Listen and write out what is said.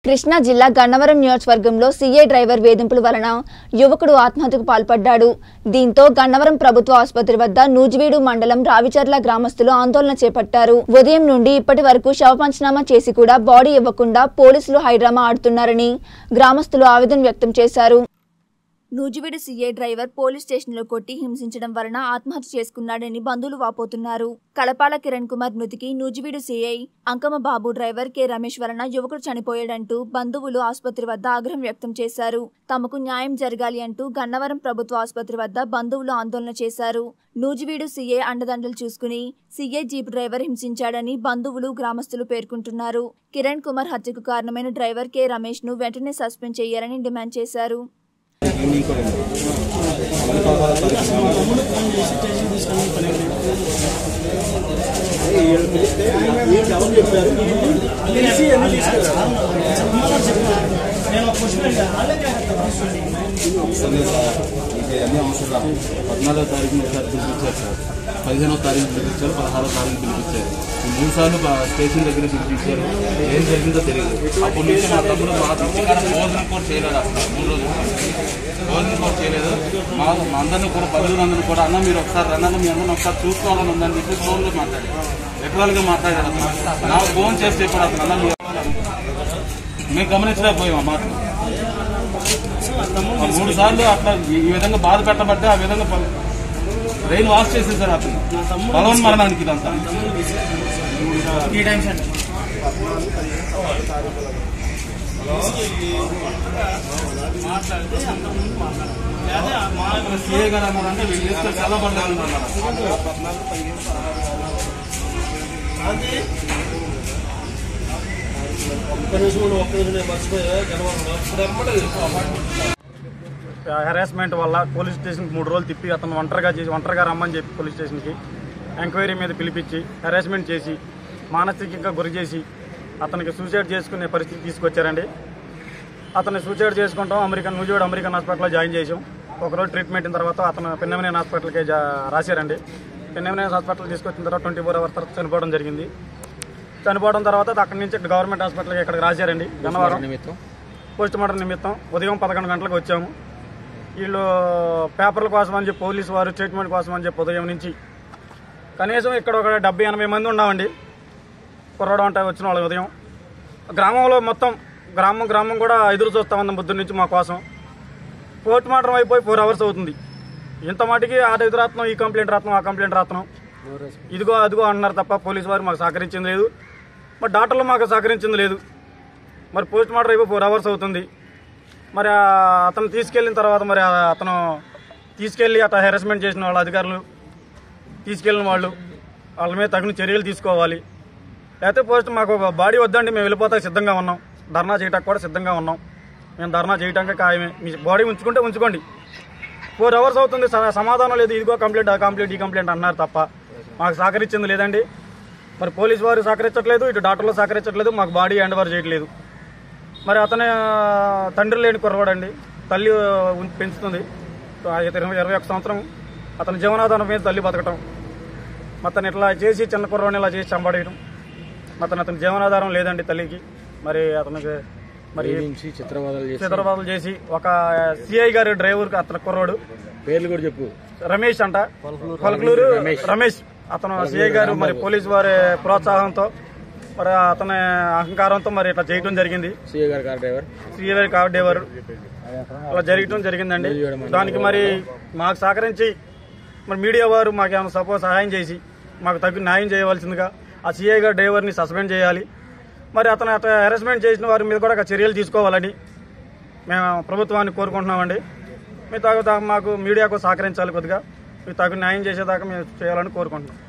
కృష్ణా జిల్లా గన్నవరం నియోజకవర్గంలో CA driver వేధింపుల వలన యువకుడు ఆత్మహత్యకు పాల్పడ్డాడు దీంతో గన్నవరం ప్రభుత్వ ఆసుపత్రి వద్ద నూజివీడు మండలం రావిచర్ల గ్రామస్తులు ఆందోళన చేపట్టారు ఉదయం నుండి ఇప్పటి వరకు శవ పంచనామా చేసి కూడా బాడీ ఇవ్వకుండా పోలీసులు హైడ్రామా ఆడుతున్నారని గ్రామస్తులు ఆవేదన వ్యక్తం చేశారు నూజివీడు సీఏ డ్రైవర్ పోలీస్ స్టేషన్లో కొట్టి హింసించడం వలన ఆత్మహత్య చేసుకున్నాడని బంధువులు వాపోతున్నారు కలపాల కిరణ్ కుమార్ మృతికి Nuzvid CI Ankamma Babu driver K Ramesh వలన యువకుడు చనిపోయాడంటూ బంధువులు ఆసుపత్రి వద్ద ఆగ్రహం వ్యక్తం చేశారు తమకు న్యాయం జరగాలి అంటూ గన్నవరం ప్రభుత్వ ఆసుపత్రి వద్ద బంధువులు ఆందోళన చేశారు నూజివీడు సీఏ అండదండలు చూసుకుని సీఏ జీప్ డ్రైవర్ హింసించాడని బంధువులు గ్రామస్తులు పేర్కొంటున్నారు కిరణ్ కుమార్ హత్యకు కారణమైన డ్రైవర్ కె రమేష్ ను వెంటనే సస్పెండ్ చేయాలని డిమాండ్ చేశారు ఇది అన్ని అవసరం పద్నాలుగో తారీఖున ఒకసారి పిలిపించారు సార్ పదిహేనో తారీఖు పిలిపించారు పదహారో తారీఖు పిలిపించారు ఈ మూడు సార్లు బా- స్టేషన్ దగ్గర పిలిపించారు ఏం జరిగిందో తెలియదు అప్పటి నుంచి మా తమ్ముడు మా తమ్ముడు కూడా భోజనం కూడా చేయలేదు అసలు మూడు రోజులు భోజనం కూడా చేయలేదు మా మా అందరిని కూడా పదులు అందరిని కూడా అన్న మీరు ఒకసారి రన్న మీ అందరిని ఒకసారి చూసుకోవాలని ఉందని చెప్పి ఫోన్లో మాట్లాడారు లిటరల్గా మాట్లాడారు అతను నాకు ఫోన్ చేసి చెప్పాడు అతను అన్న మీరు మేము గమనించలేకపోయాం ఆ మాట ఆ మూడు సార్లు అట్లా ఈ ఈ విధంగా బాధ పెట్టబట్టే ఆ విధంగా ప- రైలు వాష్ చేసింది సార్ అతను బలవన్ మరణానికి ఇదంతా సీఏ గారు అన్నారంటే వీళ్ళు తీసుకొని చాలా పడలేదు అన్నారు హెరాస్మెంట్ వల్ల పోలీస్ స్టేషన్కి మూడు రోజులు తిప్పి అతను ఒంటరిగా చేసి ఒంటరిగా రమ్మని చెప్పి పోలీస్ స్టేషన్కి ఎంక్వైరీ మీద పిలిపించి హెరాస్మెంట్ చేసి మానసికంగా గురి చేసి అతనికి సూసైడ్ చేసుకునే పరిస్థితి తీసుకొచ్చారండి అతను సూసైడ్ చేసుకుంటాం అమెరికన్ న్యూజివాడ్ అమెరికన్ హాస్పిటల్లో జాయిన్ చేసాం ఒకరోజు ట్రీట్మెంట్ అయిన తర్వాత అతను పెన్నమనేని హాస్పిటల్కి జా రాశారండి పెన్నమనేని హాస్పిటల్ తీసుకొచ్చిన తర్వాత ట్వంటీ ఫోర్ అవర్స్ తర్వాత చనిపోవడం జరిగింది చనిపోవడం తర్వాత అక్కడి నుంచి గవర్నమెంట్ హాస్పిటల్కి ఇక్కడికి రాశారండి గన్నవరం పోస్ట్ మార్టం నిమిత్తం ఉదయం పదకొండు గంటలకు వచ్చాము వీళ్ళు పేపర్ల కోసం అని చెప్పి పోలీసు వారు ట్రీట్మెంట్ కోసం అని చెప్పి ఉదయం నుంచి కనీసం ఇక్కడ ఒక డెబ్బై ఎనభై మంది ఉన్నామండి కుర్రాడు అంటే వచ్చిన వాళ్ళు ఉదయం గ్రామంలో మొత్తం గ్రామం గ్రామం కూడా ఎదురు చూస్తా ఉన్నాం పొద్దున్న నుంచి మా కోసం పోస్ట్ మార్టం అయిపోయి ఫోర్ అవర్స్ అవుతుంది ఇంత మటుకి ఆ ఇది రాత్రం ఈ కంప్లైంట్ రాత్రం ఆ కంప్లైంట్ రాత్రం ఇదిగో అదిగో అన్నారు తప్ప పోలీసు వారు మాకు సహకరించింది లేదు మరి డాక్టర్లు మాకు సహకరించింది లేదు మరి పోస్ట్ మార్టం అయిపోయి ఫోర్ అవర్స్ అవుతుంది మరి ఆ అతను తీసుకెళ్ళిన తర్వాత మరి ఆ అతను తీసుకెళ్ళి అట్లా హెరాస్మెంట్ చేసిన వాళ్ళ అధికారులు తీసుకెళ్ళిన వాళ్ళు వాళ్ళ మీద తగిన చర్యలు తీసుకోవాలి లేకపోతే పోస్ట్ మాకు ఒక బాడీ వద్దండి మేము వెళ్ళిపోతాకి సిద్ధంగా ఉన్నాం ధర్నా చేయడానికి కూడా సిద్ధంగా ఉన్నాం మేము ధర్నా చేయడానికి ఖాయమే మీ బాడీ ఉంచుకుంటే ఉంచుకోండి ఫోర్ అవర్స్ అవుతుంది స- సమాధానం లేదు ఇదిగో కంప్లైంట్ ఆ కంప్లైంట్ ఈ కంప్లైంట్ అన్నారు తప్ప మాకు సహకరించింది లేదండి మరి పోలీసు వారు సహకరించట్లేదు ఇటు డాక్టర్లు సహకరించట్లేదు మాకు బాడీ హ్యాండ్ ఓవర్ చేయట్లేదు మరి అతనే ఆ, తండ్రి లేని కుర్రవాడండి తల్లి ఆ, ఉం- పెంచుతుంది ఆ, ఇరవై ఇరవై ఒక సంవత్సరం అతని జీవనాధారం మీద తల్లి బతకటం అతను ఇట్లా చేసి చిన్న కుర్రవాడిని ఇలా చేసి చంపడేయడం అతను అతని జీవనాధారం లేదండి తల్లికి మరి అతనికి మరి నుంచి చిత్రవాదాలు చేసి చిత్రబాధలు చేసి ఒక సిఐ గారి డ్రైవర్ అతని కుర్రాడు పేర్లు కూడా చెప్పు రమేష్ అంట పలుకులూరు రమేష్ అతను సిఐ గారు మరి పోలీసు వారి ప్రోత్సాహంతో మరి అతని అహంకారంతో మరి ఇట్లా చేయడం జరిగింది సీఏ గారు కార్ డ్రైవర్ సిఐ గారి కావడేవారు అలా జరగటం జరిగిందండి దానికి మరి మాకు సహకరించి మరి మీడియా వారు మాకు ఏమైనా సపోజ్ సహాయం చేసి మాకు తగ్గు న్యాయం చేయవలసిందిగా ఆ సిఐ గారి డ్రైవర్ని సస్పెండ్ చేయాలి మరి అతను అట్లా హెరాస్మెంట్ చేసిన వారి మీద కూడా ఒక చర్యలు తీసుకోవాలని మేము ప్రభుత్వాన్ని కోరుకుంటున్నామండి మీ తగు మాకు మీడియాకు సహకరించాలి కొద్దిగా మీ తగు న్యాయం చేసేదాకా మేము చేయాలని కోరుకుంటున్నాం